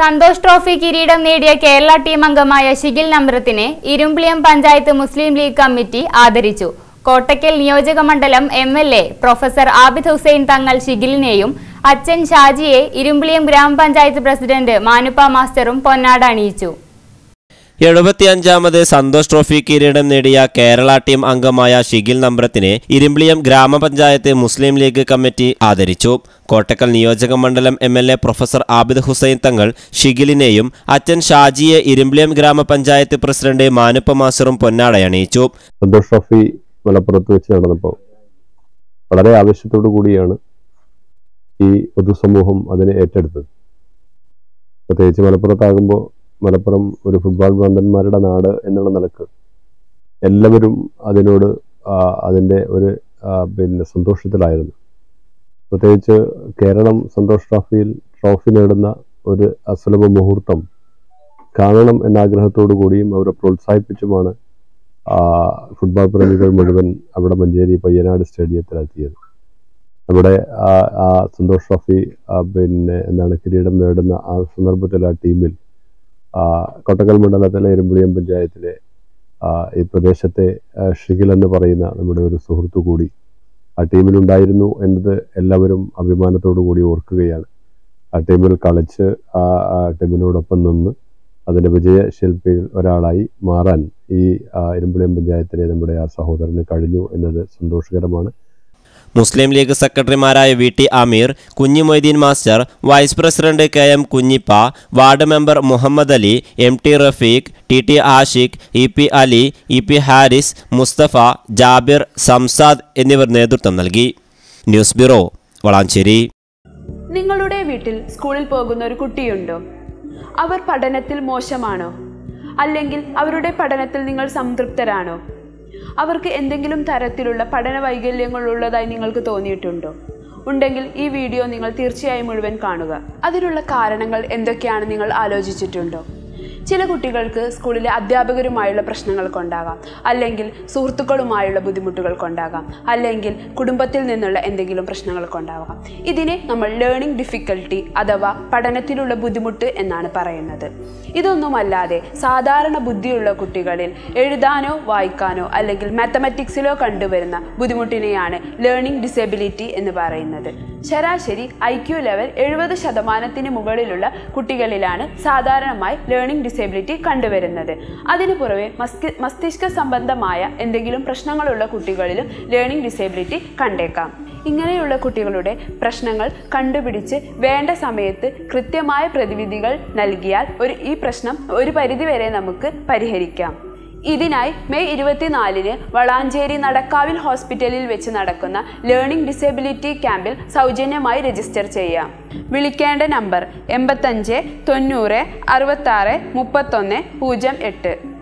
Santhosh trophy കിരീടം നേടിയ Kerala team അംഗമായ ഷിഗിൽ നമ്രത്തിനെ ഇരുമ്പിളിയം പഞ്ചായത്ത് മുസ്ലിം ലീഗ് കമ്മിറ്റി ആദരിച്ചു കോട്ടക്കൽ നിയോജക മണ്ഡലം M L A professor Abid Hussain Thangal ഷിഗിലിനെയും അച്ഛൻ ഷാജിയെ ഇരുമ്പിളിയം ഗ്രാമപഞ്ചായത്ത് പ്രസിഡന്റ് മാനുപ്പ മാസ്റ്ററും പൊന്നാട അണിയിച്ചു എഴുപത്തിയഞ്ചാമത് സന്തോഷ് ട്രോഫി കിരീടം നേടിയ കേരള ടീം അംഗമായ ഷിഗിൽ നമ്രത്തിനെ ഇരുമ്പിളിയം ഗ്രാമപഞ്ചായത്ത് മുസ്ലിം ലീഗ് കമ്മിറ്റി ആദരിച്ചു കോട്ടക്കൽ നിയോജക മണ്ഡലം M L A professor Abid Hussain Thangal ഷിഗിലിനെയും അച്ഛൻ ഷാജിയെ ഇരുമ്പിളിയം ഗ്രാമപഞ്ചായത്ത് പ്രസിഡന്റ് മാനുപ്പ മാസ്റ്ററും പൊന്നാടയണിയിച്ചു സന്തോഷ് ട്രോഫി മലപ്പുറത്ത് വെച്ച് നടന്നപ്പോൾ വളരെ ആവശ്യത്തോടു കൂടിയാണ് ഈ പൊതുസമൂഹം അതിനെ ഏറ്റെടുത്തത് പ്രത്യേകിച്ച് മലപ്പുറത്താകുമ്പോൾ മലപ്പുറം ഒരു ഫുട്ബോൾ ഭ്രാന്തന്മാരുടെ നാട് എന്നുള്ള നിലക്ക് എല്ലാവരും അതിനോട് ആ, അതിൻ്റെ ഒരു ആ, പിന്നെ സന്തോഷത്തിലായിരുന്നു പ്രത്യേകിച്ച് കേരളം സന്തോഷ് ട്രോഫിയിൽ ട്രോഫി നേടുന്ന ഒരു അസുലഭ മുഹൂർത്തം കാണണം എന്ന ആഗ്രഹത്തോടു കൂടിയും അവരെ പ്രോത്സാഹിപ്പിച്ചുമാണ് ആ, ഫുട്ബോൾ പ്രേമികൾ മുഴുവൻ അവിടെ മഞ്ചേരി പയ്യനാട് സ്റ്റേഡിയത്തിലെത്തിയത് അവിടെ ആ ആ സന്തോഷ് ട്രോഫി ആ, പിന്നെ എന്താണ് കിരീടം നേടുന്ന ആ സന്ദർഭത്തിൽ ആ ടീമിൽ ആ, കൊട്ടക്കൽ മണ്ഡലത്തിലെ ഇരുമ്പുളിയം പഞ്ചായത്തിലെ ആ, ഈ പ്രദേശത്തെ ആ, ഷിഗിൽ എന്ന് പറയുന്ന നമ്മുടെ ഒരു സുഹൃത്തു കൂടി ആ ടീമിലുണ്ടായിരുന്നു എന്നത് എല്ലാവരും അഭിമാനത്തോടു കൂടി ഓർക്കുകയാണ് ആ ടീമിൽ കളിച്ച് ആ ആ ടീമിനോടൊപ്പം നിന്ന് അതിൻ്റെ വിജയശില്പിയിൽ ഒരാളായി മാറാൻ ഈ ആ, ഇരുമ്പുളിയം പഞ്ചായത്തിലെ നമ്മുടെ ആ സഹോദരന് കഴിഞ്ഞു എന്നത് സന്തോഷകരമാണ് മുസ്ലിം ലീഗ് സെക്രട്ടറിമാരായ V T Ameer Kunhi Moideen master vice president K M Kunhippa ward member Muhammad Ali M T Rafeeq T T Ashiq E P Ali E P Haris Mustafa Jabir Samsad എന്നിവർ നേതൃത്വം നൽകി ന്യൂസ് ബ്യൂറോ വളാഞ്ചേരി നിങ്ങളുടെ വീട്ടിൽ സ്കൂളിൽ പോകുന്ന ഒരു കുട്ടിയുണ്ടോ അവർ പഠനത്തിൽ മോശമാണോ അല്ലെങ്കിൽ അവരുടെ പഠനത്തിൽ നിങ്ങൾ സംതൃപ്തരാണോ അവർക്ക് എന്തെങ്കിലും തരത്തിലുള്ള പഠന വൈകല്യങ്ങൾ ഉള്ളതായി നിങ്ങൾക്ക് തോന്നിയിട്ടുണ്ടോ ഉണ്ടെങ്കിൽ ഈ വീഡിയോ നിങ്ങൾ തീർച്ചയായും മുഴുവൻ കാണുക അതിനുള്ള കാരണങ്ങൾ എന്തൊക്കെയാണ് നിങ്ങൾ ആലോചിച്ചിട്ടുണ്ടോ ചില കുട്ടികൾക്ക് സ്കൂളിലെ അധ്യാപകരുമായുള്ള പ്രശ്നങ്ങൾ കൊണ്ടാകാം അല്ലെങ്കിൽ സുഹൃത്തുക്കളുമായുള്ള ബുദ്ധിമുട്ടുകൾ കൊണ്ടാകാം അല്ലെങ്കിൽ കുടുംബത്തിൽ നിന്നുള്ള എന്തെങ്കിലും പ്രശ്നങ്ങൾ കൊണ്ടാകാം ഇതിനെ നമ്മൾ ലേണിംഗ് ഡിഫിക്കൽട്ടി അഥവാ പഠനത്തിലുള്ള ബുദ്ധിമുട്ട് എന്നാണ് പറയുന്നത് ഇതൊന്നുമല്ലാതെ സാധാരണ ബുദ്ധിയുള്ള കുട്ടികളിൽ എഴുതാനോ വായിക്കാനോ അല്ലെങ്കിൽ മാത്തമാറ്റിക്സിലോ കണ്ടുവരുന്ന ബുദ്ധിമുട്ടിനെയാണ് ലേണിംഗ് ഡിസബിലിറ്റി എന്ന് പറയുന്നത് ശരാശരി ഐ ക്യു ലെവൽ എഴുപത് ശതമാനത്തിന് മുകളിലുള്ള കുട്ടികളിലാണ് സാധാരണമായി ലേണിംഗ് ഡിസേബിലിറ്റി കണ്ടുവരുന്നത് അതിനു പുറമെ മസ്തി- മസ്തിഷ്ക സംബന്ധമായ എന്തെങ്കിലും പ്രശ്നങ്ങളുള്ള കുട്ടികളിലും ലേണിംഗ് ഡിസേബിലിറ്റി കണ്ടേക്കാം ഇങ്ങനെയുള്ള കുട്ടികളുടെ പ്രശ്നങ്ങൾ കണ്ടുപിടിച്ച് വേണ്ട സമയത്ത് കൃത്യമായ പ്രതിവിധികൾ നൽകിയാൽ ഒരു ഈ പ്രശ്നം ഒരു പരിധിവരെ നമുക്ക് പരിഹരിക്കാം ഇതിനായി മെയ് ഇരുപത്തിനാലിന് വളാഞ്ചേരി നടക്കാവിൽ ഹോസ്പിറ്റലിൽ വെച്ച് നടക്കുന്ന ലേണിംഗ് ഡിസേബിലിറ്റി ക്യാമ്പിൽ സൗജന്യമായി രജിസ്റ്റർ ചെയ്യാം വിളിക്കേണ്ട നമ്പർ എൺപത്തഞ്ച് തൊണ്ണൂറ് അറുപത്താറ് മുപ്പത്തൊന്ന് പൂജ്യം എട്ട്